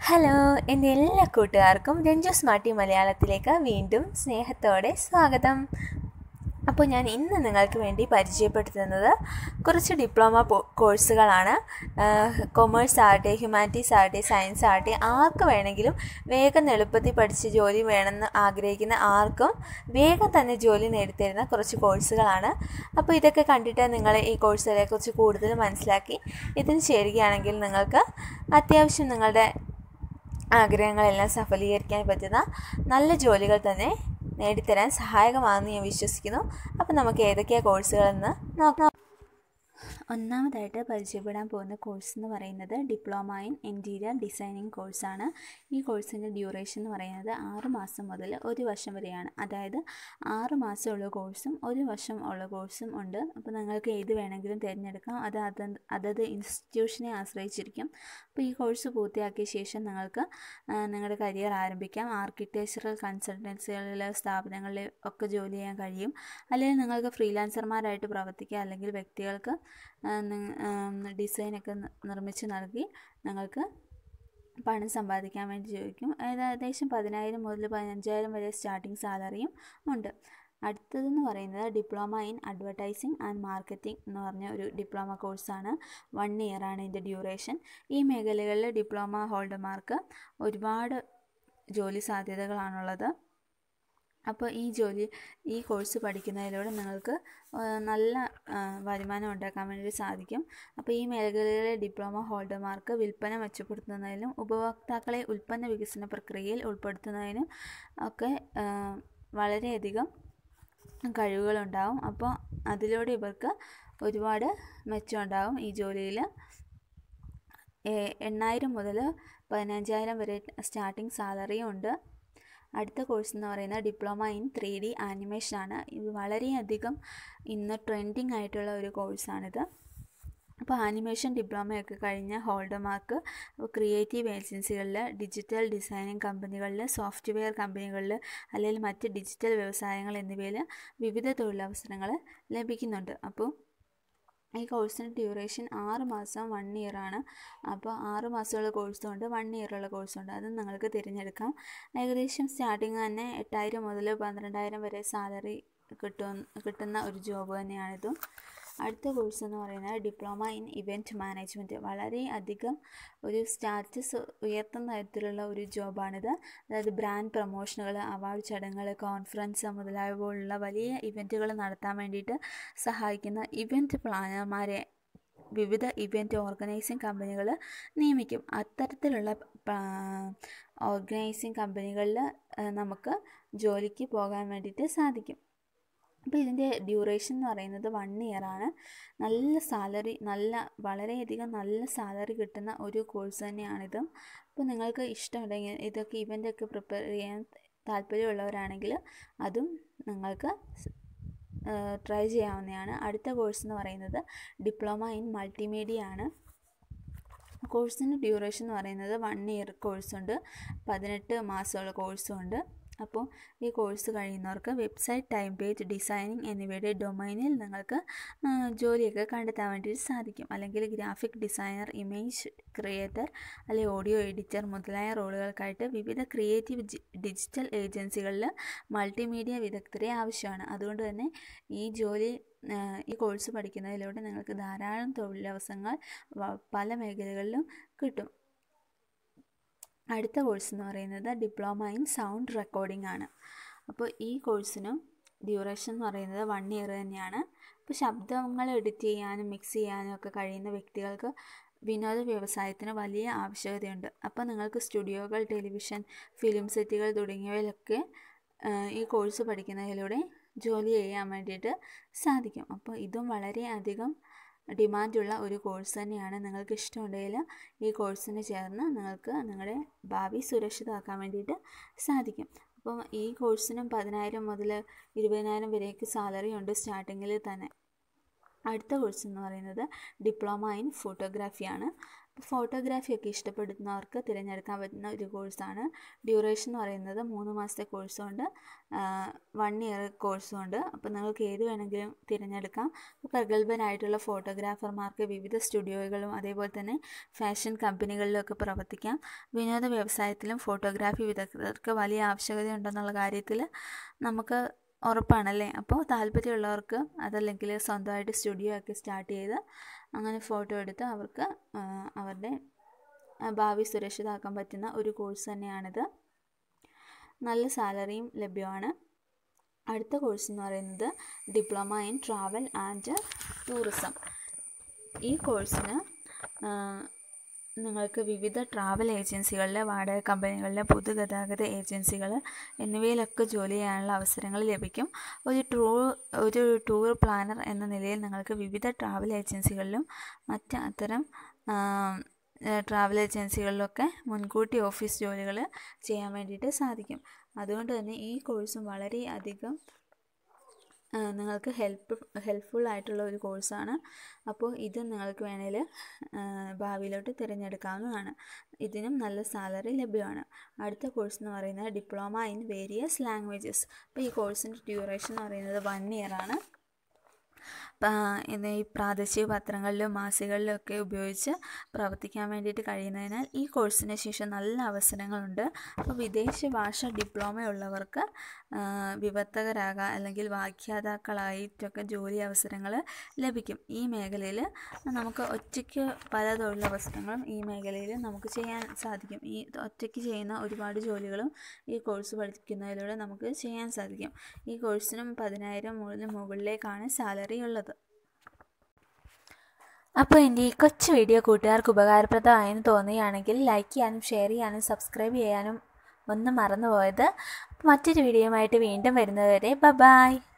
hello എൻ്റെ എല്ലാ കൂട്ടുകാർക്കും രഞ്ജു സ്മാർട്ടി മലയാളത്തിലേക്ക് വീണ്ടും സ്നേഹത്തോടെ സ്വാഗതം അപ്പോൾ ഞാൻ ഇന്ന് നിങ്ങൾക്ക് വേണ്ടി പരിചയപ്പെടുത്തുന്നത് കുറച്ച് ഡിപ്ലോമ കോഴ്സുകളാണ് കൊമേഴ്സ് ആകട്ടെ ഹ്യൂമാനിറ്റീസ് ആകട്ടെ സയൻസ് ആകട്ടെ ആർക്ക് വേണമെങ്കിലും വേഗം എളുപ്പത്തിൽ പഠിച്ച് ജോലി വേണമെന്ന് ആഗ്രഹിക്കുന്ന ആർക്കും വേഗം തന്നെ ജോലി നേടിത്തരുന്ന കുറച്ച് കോഴ്സുകളാണ് അപ്പോൾ ഇതൊക്കെ കണ്ടിട്ട് നിങ്ങൾ ഈ കോഴ്സുകളെക്കുറിച്ച് കൂടുതൽ മനസ്സിലാക്കി ഇതിന് ചേരുകയാണെങ്കിൽ നിങ്ങൾക്ക് അത്യാവശ്യം നിങ്ങളുടെ ആഗ്രഹങ്ങളെല്ലാം സഫലീകരിക്കാൻ പറ്റുന്ന നല്ല ജോലികൾ തന്നെ നേടിത്തരാൻ സഹായകമാണെന്ന് ഞാൻ വിശ്വസിക്കുന്നു അപ്പോൾ നമുക്ക് ഏതൊക്കെയാണ് കോഴ്സുകളെന്ന് നോക്കാം ഒന്നാമതായിട്ട് പരിചയപ്പെടാൻ പോകുന്ന കോഴ്സ് എന്ന് പറയുന്നത് ഡിപ്ലോമ ഇൻ ഇൻറ്റീരിയർ ഡിസൈനിങ് കോഴ്സാണ് ഈ കോഴ്സിൻ്റെ ഡ്യൂറേഷൻ എന്ന് പറയുന്നത് ആറ് മാസം മുതൽ ഒരു വർഷം വരെയാണ് അതായത് ആറ് മാസമുള്ള കോഴ്സും ഒരു വർഷം ഉള്ള കോഴ്സും ഉണ്ട് അപ്പോൾ നിങ്ങൾക്ക് ഏത് വേണമെങ്കിലും തിരഞ്ഞെടുക്കാം അത് അത് അതത് ഇൻസ്റ്റിറ്റ്യൂഷനെ ആശ്രയിച്ചിരിക്കും അപ്പോൾ ഈ കോഴ്സ് പൂർത്തിയാക്കിയ ശേഷം നിങ്ങൾക്ക് നിങ്ങളുടെ കരിയർ ആരംഭിക്കാം ആർക്കിടെക്ചറൽ കൺസൾട്ടൻസികളിലെ സ്ഥാപനങ്ങളിൽ ഒക്കെ ജോലി ചെയ്യാൻ കഴിയും അല്ലെങ്കിൽ നിങ്ങൾക്ക് ഫ്രീലാൻസർമാരായിട്ട് പ്രവർത്തിക്കാം അല്ലെങ്കിൽ വ്യക്തികൾക്ക് ഡിസൈനൊക്കെ നിർമ്മിച്ച് നൽകി നിങ്ങൾക്ക് പണം സമ്പാദിക്കാൻ വേണ്ടി ചോദിക്കും ഏകദേശം പതിനായിരം മുതൽ പതിനഞ്ചായിരം വരെ സ്റ്റാർട്ടിംഗ് സാലറിയും ഉണ്ട് അടുത്തതെന്ന് പറയുന്നത് diploma in advertising and marketing എന്ന് പറഞ്ഞ ഒരു ഡിപ്ലോമ കോഴ്സാണ് വൺ ഇയറാണ് ഇതിൻ്റെ ഡ്യൂറേഷൻ ഈ മേഖലകളിൽ ഡിപ്ലോമ ഹോൾഡർമാർക്ക് ഒരുപാട് ജോലി സാധ്യതകളാണുള്ളത് അപ്പോൾ ഈ ജോലി ഈ കോഴ്സ് പഠിക്കുന്നതിലൂടെ നിങ്ങൾക്ക് നല്ല വരുമാനം ഉണ്ടാക്കാൻ വേണ്ടി സാധിക്കും അപ്പോൾ ഈ മേഖലയിലെ ഡിപ്ലോമ ഹോൾഡർമാർക്ക് വിൽപ്പന മെച്ചപ്പെടുത്തുന്നതിനും ഉപഭോക്താക്കളെ ഉൽപ്പന്ന വികസന പ്രക്രിയയിൽ ഉൾപ്പെടുത്തുന്നതിനും ഒക്കെ വളരെയധികം കഴിവുകളുണ്ടാവും അപ്പോൾ അതിലൂടെ ഇവർക്ക് ഒരുപാട് മെച്ചമുണ്ടാവും ഈ ജോലിയിൽ എണ്ണായിരം മുതൽ പതിനഞ്ചായിരം വരെ സ്റ്റാർട്ടിംഗ് സാലറിയും ഉണ്ട് അടുത്ത കോഴ്സ് എന്ന് പറയുന്നത് diploma in three D animation ആണ് ഇത് വളരെയധികം ഇന്ന് ട്രെൻഡിങ് ആയിട്ടുള്ള ഒരു കോഴ്സാണിത് അപ്പോൾ ആനിമേഷൻ ഡിപ്ലോമയൊക്കെ കഴിഞ്ഞ ഹോൾഡർമാർക്ക് ക്രിയേറ്റീവ് ഏജൻസികളിൽ ഡിജിറ്റൽ ഡിസൈനിങ് കമ്പനികളിൽ സോഫ്റ്റ്വെയർ കമ്പനികളിൽ അല്ലെങ്കിൽ മറ്റ് ഡിജിറ്റൽ വ്യവസായങ്ങൾ എന്നിവയിൽ വിവിധ തൊഴിലവസരങ്ങൾ ലഭിക്കുന്നുണ്ട് അപ്പോൾ ഈ കോഴ്സിൻ്റെ ഡ്യൂറേഷൻ ആറ് മാസം വൺ ഇയർ ആണ് അപ്പോൾ ആറ് മാസമുള്ള കോഴ്സും ഉണ്ട് വൺ ഇയറുള്ള കോഴ്സും ഉണ്ട് അത് നിങ്ങൾക്ക് തിരഞ്ഞെടുക്കാം ഏകദേശം സ്റ്റാർട്ടിങ് തന്നെ എട്ടായിരം മുതൽ പന്ത്രണ്ടായിരം വരെ സാലറി കിട്ടും കിട്ടുന്ന ഒരു ജോബ് തന്നെയാണിതും അടുത്ത കോഴ്സ് എന്ന് പറയുന്നത് ഡിപ്ലോമ ഇൻ ഇവൻറ്റ് മാനേജ്മെൻറ്റ് വളരെ അധികം ഒരു സ്റ്റാറ്റസ് ഉയർത്തുന്ന തരത്തിലുള്ള ഒരു ജോബാണിത് അതായത് ബ്രാൻഡ് പ്രൊമോഷനുകൾ അവാർഡ് ചടങ്ങുകൾ കോൺഫറൻസ് മുതലായവ പോലുള്ള വലിയ ഇവൻറ്റുകൾ നടത്താൻ വേണ്ടിയിട്ട് സഹായിക്കുന്ന ഇവൻറ്റ് പ്ലാനർമാരെ വിവിധ ഇവൻറ്റ് ഓർഗനൈസിങ് കമ്പനികൾ നിയമിക്കും അത്തരത്തിലുള്ള ഓർഗനൈസിങ് കമ്പനികളിൽ നമുക്ക് ജോലിക്ക് പോകാൻ വേണ്ടിയിട്ട് സാധിക്കും അപ്പോൾ ഇതിൻ്റെ ഡ്യൂറേഷൻ എന്ന് പറയുന്നത് വൺ ഇയറാണ് നല്ല സാലറി നല്ല വളരെയധികം നല്ല സാലറി കിട്ടുന്ന ഒരു കോഴ്സ് തന്നെയാണിത് അപ്പോൾ നിങ്ങൾക്ക് ഇഷ്ടമുണ്ടെങ്കിൽ ഇതൊക്കെ ഇവൻ്റൊക്കെ പ്രിപ്പയർ ചെയ്യാൻ താല്പര്യമുള്ളവരാണെങ്കിൽ അതും നിങ്ങൾക്ക് ട്രൈ ചെയ്യാവുന്നതാണ് അടുത്ത കോഴ്സ് എന്ന് പറയുന്നത് ഡിപ്ലോമ ഇൻ മൾട്ടിമീഡിയ ആണ് കോഴ്സിൻ്റെ ഡ്യൂറേഷൻ എന്ന് പറയുന്നത് വൺ ഇയർ കോഴ്സുണ്ട് പതിനെട്ട് മാസമുള്ള കോഴ്സും ഉണ്ട് അപ്പോൾ ഈ കോഴ്സ് കഴിയുന്നവർക്ക് വെബ്സൈറ്റ് ടൈം പേജ് ഡിസൈനിങ് എന്നിവയുടെ ഡൊമൈനിൽ നിങ്ങൾക്ക് ജോലിയൊക്കെ കണ്ടെത്താൻ വേണ്ടിയിട്ട് സാധിക്കും അല്ലെങ്കിൽ ഗ്രാഫിക് ഡിസൈനർ ഇമേജ് ക്രിയേറ്റർ അല്ലെങ്കിൽ ഓഡിയോ എഡിറ്റർ മുതലായ റോളുകൾക്കായിട്ട് വിവിധ ക്രിയേറ്റീവ് ഡിജിറ്റൽ ഏജൻസികളിൽ മൾട്ടിമീഡിയ വിദഗ്ധരെ ആവശ്യമാണ് അതുകൊണ്ട് തന്നെ ഈ ജോലി ഈ കോഴ്സ് പഠിക്കുന്നതിലൂടെ നിങ്ങൾക്ക് ധാരാളം തൊഴിലവസരങ്ങൾ പല മേഖലകളിലും കിട്ടും അടുത്ത കോഴ്സ് എന്ന് പറയുന്നത് ഡിപ്ലോമ ഇൻ സൗണ്ട് റെക്കോർഡിംഗ് ആണ് അപ്പോൾ ഈ കോഴ്സിനും ഡ്യൂറേഷൻ എന്ന് പറയുന്നത് വൺ ഇയർ തന്നെയാണ് അപ്പോൾ ശബ്ദങ്ങൾ എഡിറ്റ് ചെയ്യാനും മിക്സ് ചെയ്യാനും ഒക്കെ കഴിയുന്ന വ്യക്തികൾക്ക് വിനോദ വ്യവസായത്തിന് വലിയ ആവശ്യകതയുണ്ട് അപ്പോൾ നിങ്ങൾക്ക് സ്റ്റുഡിയോകൾ ടെലിവിഷൻ ഫിലിം സെറ്റുകൾ തുടങ്ങിയവയിലൊക്കെ ഈ കോഴ്സ് പഠിക്കുന്നതിലൂടെ ജോലി ചെയ്യാൻ വേണ്ടിയിട്ട് സാധിക്കും അപ്പോൾ ഇതും വളരെയധികം ഡിമാൻഡുള്ള ഒരു കോഴ്സ് തന്നെയാണ് നിങ്ങൾക്ക് ഇഷ്ടമുണ്ടെങ്കിൽ ഈ കോഴ്സിന് ചേർന്ന് നിങ്ങൾക്ക് നിങ്ങളുടെ ഭാവി സുരക്ഷിതമാക്കാൻ വേണ്ടിയിട്ട് സാധിക്കും അപ്പം ഈ കോഴ്സിനും പതിനായിരം മുതൽ ഇരുപതിനായിരം വരെയൊക്കെ സാലറി ഉണ്ട് സ്റ്റാർട്ടിങ്ങിൽ തന്നെ അടുത്ത കോഴ്സ് എന്ന് പറയുന്നത് ഡിപ്ലോമ ഇൻ ഫോട്ടോഗ്രാഫിയാണ് ഫോട്ടോഗ്രാഫിയൊക്കെ ഇഷ്ടപ്പെടുന്നവർക്ക് തിരഞ്ഞെടുക്കാൻ പറ്റുന്ന ഒരു കോഴ്സാണ് ഡ്യൂറേഷൻ എന്ന് പറയുന്നത് മൂന്ന് മാസത്തെ കോഴ്സുണ്ട് വൺ ഇയർ കോഴ്സുണ്ട് അപ്പോൾ നിങ്ങൾക്ക് ഏത് വേണമെങ്കിലും തിരഞ്ഞെടുക്കാം പ്രഗത്ഭരായിട്ടുള്ള ഫോട്ടോഗ്രാഫർമാർക്ക് വിവിധ സ്റ്റുഡിയോകളിലും അതേപോലെ തന്നെ ഫാഷൻ കമ്പനികളിലൊക്കെ പ്രവർത്തിക്കാം വിനോദ വ്യവസായത്തിലും ഫോട്ടോഗ്രാഫി വിദഗ്ധർക്ക് വലിയ ആവശ്യകതയുണ്ടെന്നുള്ള കാര്യത്തിൽ നമുക്ക് ഉറപ്പാണല്ലേ അപ്പോൾ താല്പര്യമുള്ളവർക്ക് അതല്ലെങ്കിൽ സ്വന്തമായിട്ട് സ്റ്റുഡിയോ ഒക്കെ സ്റ്റാർട്ട് ചെയ്ത് അങ്ങനെ ഫോട്ടോ എടുത്ത് അവർക്ക് അവരുടെ ഭാവി സുരക്ഷിതമാക്കാൻ പറ്റുന്ന ഒരു കോഴ്സ് തന്നെയാണിത് നല്ല സാലറിയും ലഭ്യമാണ് അടുത്ത കോഴ്സ് എന്ന് പറയുന്നത് diploma in travel and tourism ഈ കോഴ്സിന് നിങ്ങൾക്ക് വിവിധ ട്രാവൽ ഏജൻസികളിലെ വാടക കമ്പനികളിലെ പൊതുഗതാഗത ഏജൻസികൾ എന്നിവയിലൊക്കെ ജോലി ചെയ്യാനുള്ള അവസരങ്ങൾ ലഭിക്കും ഒരു ടൂർ ഒരു ടൂർ പ്ലാനർ എന്ന നിലയിൽ നിങ്ങൾക്ക് വിവിധ ട്രാവൽ ഏജൻസികളിലും മറ്റ് അത്തരം ട്രാവൽ ഏജൻസികളിലൊക്കെ മുൻകൂട്ടി ഓഫീസ് ജോലികൾ ചെയ്യാൻ വേണ്ടിയിട്ട് സാധിക്കും അതുകൊണ്ട് തന്നെ ഈ കോഴ്സും വളരെ അധികം നിങ്ങൾക്ക് ഹെൽപ്പ് ഹെൽപ്ഫുൾ ആയിട്ടുള്ള ഒരു കോഴ്സാണ് അപ്പോൾ ഇത് നിങ്ങൾക്ക് വേണേൽ ഭാവിയിലോട്ട് തിരഞ്ഞെടുക്കാവുന്നതാണ് ഇതിനും നല്ല സാലറി ലഭ്യമാണ് അടുത്ത കോഴ്സ് എന്ന് പറയുന്നത് ഡിപ്ലോമ ഇൻ വേരിയസ് ലാംഗ്വേജസ് അപ്പോൾ ഈ കോഴ്സിൻ്റെ ഡ്യൂറേഷൻ എന്ന് പറയുന്നത് വൺ ഇയർ ആണ് ഈ പ്രാദേശിക പത്രങ്ങളിലും മാസികകളിലും ഒക്കെ ഉപയോഗിച്ച് പ്രവർത്തിക്കാൻ വേണ്ടിയിട്ട് കഴിയുന്നതിനാൽ ഈ കോഴ്സിന് ശേഷം നല്ല അവസരങ്ങളുണ്ട് അപ്പോൾ വിദേശ ഭാഷ ഡിപ്ലോമ ഉള്ളവർക്ക് വിവർത്തകരാകാം അല്ലെങ്കിൽ വാഖ്യാതാക്കളായിട്ടൊക്കെ ജോലി അവസരങ്ങൾ ലഭിക്കും ഈ മേഖലയിൽ നമുക്ക് ഒറ്റയ്ക്ക് പല തൊഴിലവസരങ്ങളും ഈ മേഖലയിൽ നമുക്ക് ചെയ്യാൻ സാധിക്കും ഈ ഒറ്റയ്ക്ക് ചെയ്യുന്ന ഒരുപാട് ജോലികളും ഈ കോഴ്സ് പഠിക്കുന്നതിലൂടെ നമുക്ക് ചെയ്യാൻ സാധിക്കും ഈ കോഴ്സിനും പതിനായിരം മുകളിലേക്കാണ് സാലറി ഉള്ളത് അപ്പോൾ എൻ്റെ ഈ കൊച്ചു വീഡിയോ കൂട്ടുകാർക്ക് ഉപകാരപ്രദമായെന്ന് തോന്നുകയാണെങ്കിൽ ലൈക്ക് ചെയ്യാനും ഷെയർ ചെയ്യാനും സബ്സ്ക്രൈബ് ചെയ്യാനും ഒന്നും മറന്നു പോയത് മറ്റൊരു വീഡിയോയുമായിട്ട് വീണ്ടും വരുന്നതുവരെ ബ ബായ്